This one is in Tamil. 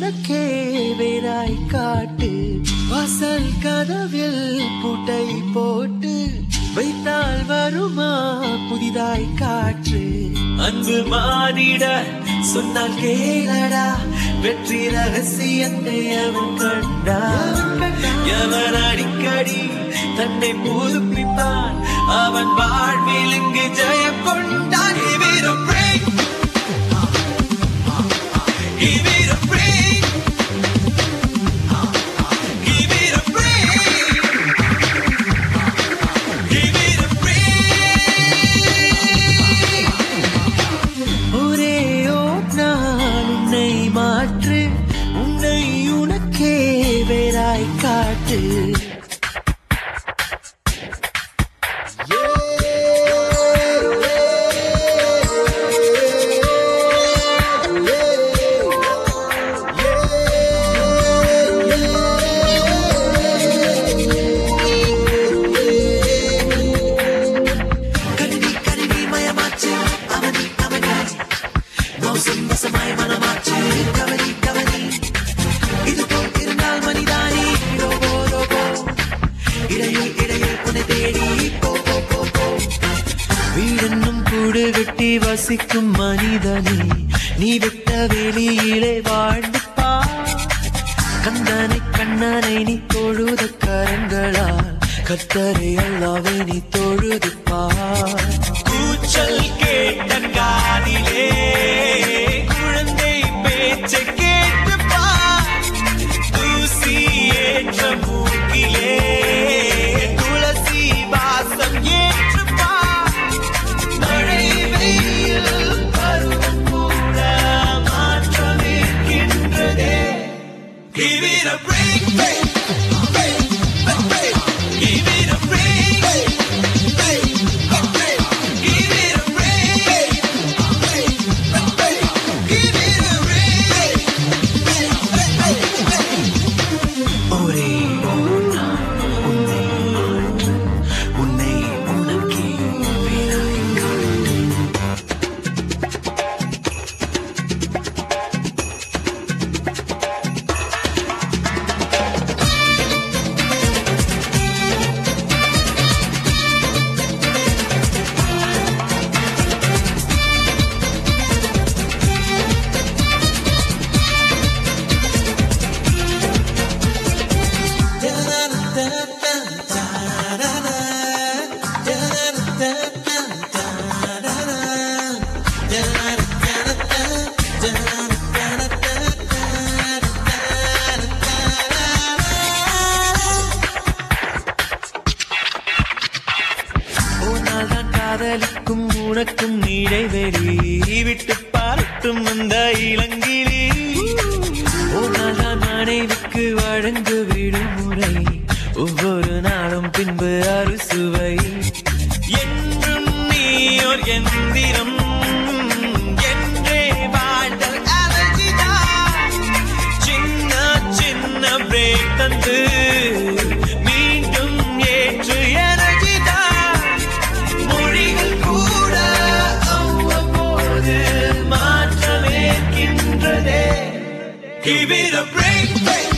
உனக்கே வேறாய் காட்டு வாசல் கதவில் பூட்டை போட்டு வைத்தால் வருமா புதிதாய் காற்று அன்பு மானிட சொன்னால் கேளடா வெற்றி ரகசியத்தை அவன் கண்டான் எவன் அடிக்கடி தன்னை புதுப்பிப்பான் அவன் வாழ்வில் இங்கு ஜெயம் கொண்டான் Give it a break. Give it a break. Give it a break. Give it a break. ஒரே ஓர் நாள் உன்னை மாற்று உன்னை உனக்கே வேறாய் காட்டு கருவி கருவி மயமாச்சு அவனி அவனி மோசம் வசமாய் மனமாச்சு கவனி கவனி இது போல் இருந்தால் மனிதானே ரோபோ ரோபோ இடையில் இடையில் உன்னை தேடி போ போ போ போ வீடென்னும் கூடு கட்டி வசிக்கும் மனிதனே நீ விட்ட வெளியிலே வாழ்ந்து பார் கந்தனை கண்ணனை நீ தொழுத கரங்களால் கத்தரை அல்லாவே நீ தொழுது பார் கூச்சல் கேட்ட காதிலே குழந்தை பேச்சை கேட்டு பார் தூசி ஏற்ற மூக்கிலே துளசி வாசம் ஏற்று பார் மழை வெயில் பருவம் கூட மாற்றமேற்கின்றதே Give it a break, break, break, break, break. Give it a break, break, break, break. Give it a break, break, break, break. Give it a break, break, break, break. ஒரே ஒரு நாள் உன்னை மாற்று, உன்னை உனக்கே வேறாய் காட்டு. போனால் தான் காதலிக்கும் உனக்கும் இடைவெளி விட்டு பார்த்தும் அந்த இளங்கிலி போனால் தான் மனைவிக்கு வழங்கு விடுமுறை ஒவ்வொரு நாளும் பின்பு அறுசுவை என்றும் நீயோர் எந்திரம் என்றே வாழ்தல் அழகிதான் சின்ன சின்ன பிரேக் தந்து மீண்டும் ஏற்று எனர்ஜிதான் மொழிகள் கூட அவ்வப்போது மாற்றமேற்கின்றதே Give it a break, break,